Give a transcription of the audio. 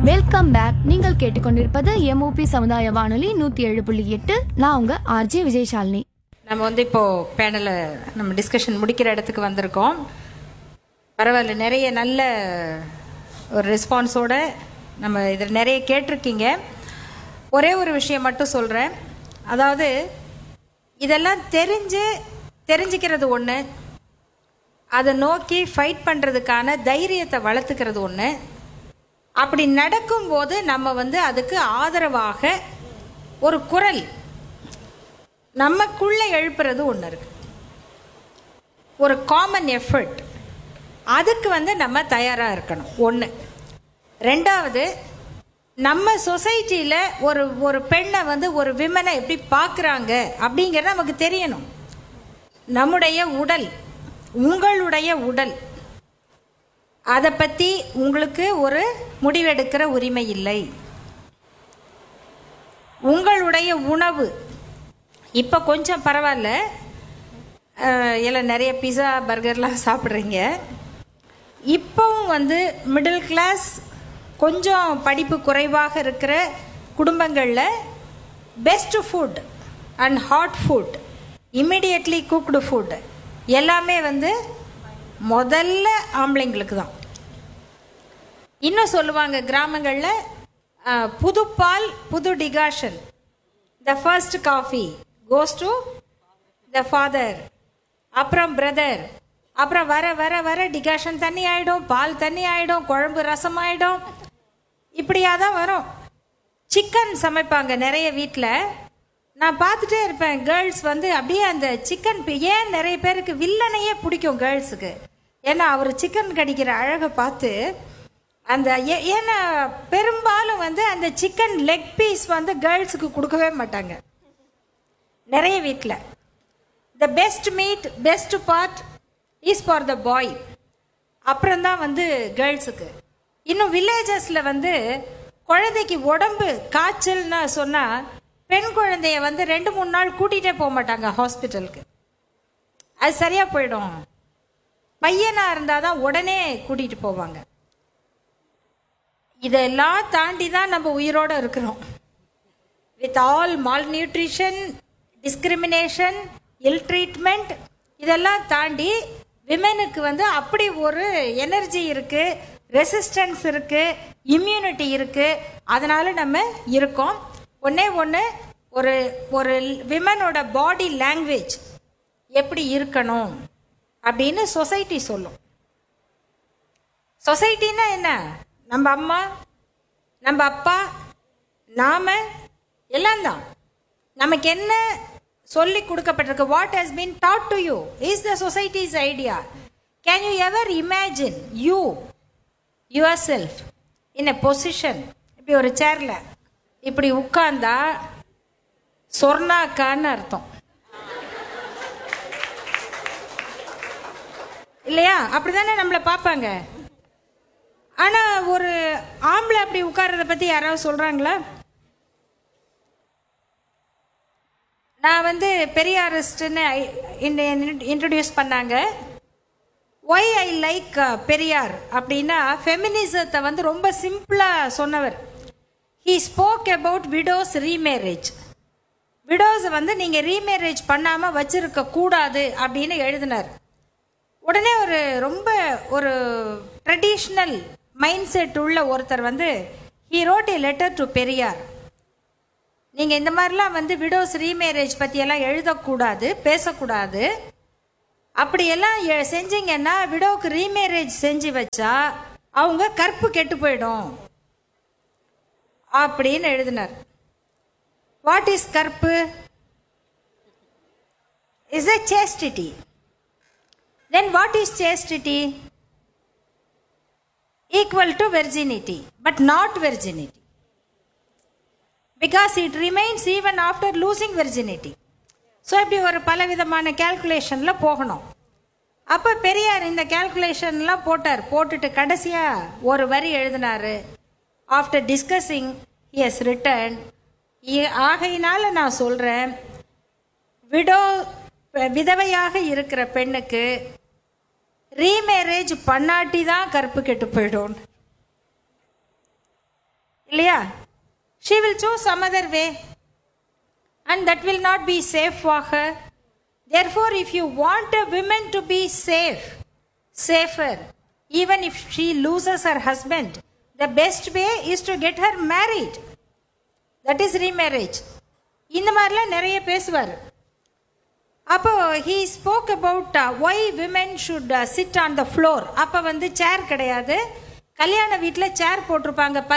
Welcome back நீங்கள் கேட்டுக்கொண்டிருப்பது MOP சமுதாய வானொலி நூத்தி ஏழு புள்ளி எட்டு நான் உங்க ஆர்ஜே விஜயசாலினி நம்ம வந்து இப்போ பேனலை நம்ம டிஸ்கஷன் முடிக்கிற இடத்துக்கு வந்திருக்கோம் பரவாயில்ல நிறைய நல்ல ஒரு ரெஸ்பான்ஸோட நம்ம இதில் நிறைய கேட்டிருக்கீங்க ஒரே ஒரு விஷயம் மட்டும் சொல்கிறேன் அதாவது இதெல்லாம் தெரிஞ்சு தெரிஞ்சுக்கிறது ஒன்று அதை நோக்கி ஃபைட் பண்ணுறதுக்கான தைரியத்தை வளர்த்துக்கிறது ஒன்று அப்படி நடக்கும்போது நம்ம வந்து அதுக்கு ஆதரவாக ஒரு குரல் நமக்குள்ள எழுப்புறது ஒன்று இருக்கு ஒரு காமன் எஃபர்ட் அதுக்கு வந்து நம்ம தயாராக இருக்கணும் ஒன்று ரெண்டாவது நம்ம சொசைட்டியில் ஒரு ஒரு பெண்ணை வந்து ஒரு விமனை எப்படி பார்க்குறாங்க அப்படிங்கிறது நமக்கு தெரியணும் நம்முடைய உடல் உங்களுடைய உடல் அதை பற்றி உங்களுக்கு ஒரு முடிவெடுக்கிற உரிமை இல்லை உங்களுடைய உணவு இப்போ கொஞ்சம் பரவாயில்ல அஹ், எல்லாம் நிறைய பிஸா பர்கர்லாம் சாப்பிட்றீங்க இப்போவும் வந்து மிடில் கிளாஸ் கொஞ்சம் படிப்பு குறைவாக இருக்கிற குடும்பங்களில் best food and hot food immediately cooked food எல்லாமே வந்து முதல்ல ஆம்பளைங்களுக்கு தான் இன்னும் சொல்லுவாங்க கிராமங்களில் அஹ், புது பால் புது decoction the first coffee goes to the father அப்புறம் பிரதர் அப்புறம் வர வர வர டிகாஷன் தண்ணி ஆயிடும் பால் தண்ணி ஆயிடும் குழம்பு ரசம் ஆயிடும் இப்படியா தான் வரும் சிக்கன் சமைப்பாங்க நிறைய வீட்டில் நான் பார்த்துட்டே இருப்பேன் கேர்ள்ஸ் வந்து அப்படியே அந்த சிக்கன் ஏன் நிறைய பேருக்கு வில்லனையே பிடிக்கும் கேர்ள்ஸுக்கு ஏன்னா அவர் சிக்கன் கடிக்கிற அழகை பார்த்து அந்த ஏ- ஏன்னா பெரும்பாலும் வந்து அந்த சிக்கன் லெக் பீஸ் வந்து கேர்ள்ஸுக்கு கொடுக்கவே மாட்டாங்க நிறைய வீட்டில் the best meat best part is for the boy அப்புறம் தான் வந்து கேர்ள்ஸுக்கு இன்னும் வில்லேஜஸில் வந்து குழந்தைக்கு உடம்பு காய்ச்சல்னு சொன்னால் பெண் குழந்தைய வந்து ரெண்டு மூணு நாள் கூட்டிகிட்டே போக மாட்டாங்க ஹாஸ்பிட்டலுக்கு அது சரியாக போயிடும் பையனாக இருந்தால் தான் உடனே கூட்டிகிட்டு போவாங்க இதெல்லாம் தாண்டி தான் நம்ம உயிரோடு இருக்கிறோம் with all malnutrition discrimination ill treatment இதெல்லாம் தாண்டி விமெனுக்கு வந்து அப்படி ஒரு எனர்ஜி இருக்கு ரெசிஸ்டன்ஸ் இருக்கு இம்யூனிட்டி இருக்கு அதனால நம்ம இருக்கோம் ஒண்ணே ஒன்று ஒரு ஒரு விமனோட பாடி லாங்குவேஜ் எப்படி இருக்கணும் அப்படின்னு சொசைட்டி சொல்லும் சொசைட்டின்னா என்ன நம்ம அம்மா நம்ம அப்பா நாம எல்லாம் தான் நமக்கு என்ன சொல்லி கொடுக்கப்பட்டிருக்கு what has been taught to you is the society's idea can you ever imagine you yourself in a position இப்படி ஒரு சேர்ல இப்படி உட்கார்ந்தா சொர்ணாக்கான்னு அர்த்தம் இல்லையா அப்படிதானே நம்மளை பார்ப்பாங்க ஆனா ஒரு ஆம்பளை அப்படி உட்கார்றத பத்தி யாராவது சொல்றாங்களா நான் வந்து பெரியாரிஸ்ட்னு இன்ட்ரடியூஸ் பண்ணாங்க ஒய் ஐ லைக் பெரியார் அப்படின்னா ஃபெமினிசத்தை வந்து ரொம்ப சிம்பிளாக சொன்னவர் he spoke about widows remarriage விடோஸை வந்து நீங்கள் ரீமேரேஜ் பண்ணாமல் வச்சிருக்க கூடாது அப்படின்னு எழுதினார் உடனே ஒரு ரொம்ப ஒரு ட்ரெடிஷ்னல் மைண்ட் செட் உள்ள ஒருத்தர் வந்து he wrote a letter to Periyar நீங்கள் இந்த மாதிரிலாம் வந்து விடோஸ் ரீமேரேஜ் பற்றியெல்லாம் எழுதக்கூடாது பேசக்கூடாது அப்படியெல்லாம் எ- செஞ்சீங்கன்னா விடோவுக்கு ரீமேரேஜ் செஞ்சு வச்சா அவங்க கற்பு கெட்டு போயிடும் அப்படின்னு எழுதினார் வாட் இஸ் கற்பு is a chastity then what is chastity equal to virginity but not virginity because it remains even after losing virginity so இப்படி ஒரு பலவிதமான கேல்குலேஷனில் போகணும் அப்போ பெரியார் இந்த கேல்குலேஷன்லாம் போட்டார் போட்டுட்டு கடைசியாக ஒரு வரி எழுதினாரு ஆஃப்டர் டிஸ்கஸிங் எஸ் ரிட்டன் ஆகையினால நான் சொல்கிறேன் விடோ விதவையாக இருக்கிற பெண்ணுக்கு ரீமேரேஜ் பண்ணாட்டி தான் கருப்பு கெட்டு போயிடும் இல்லையா she will choose some other way and that will not be safe for her. Therefore, if you want a woman to be safe, safer, even if she loses her husband, the best way is to get her married. That is remarriage. இந்த மாதிரிலாம் நிறைய பேசுவார் அப்போ he spoke about why women should sit on the floor அப்போ வந்து சேர் கிடையாது கல்யாண வீட்டில் சேர் போட்டிருப்பாங்க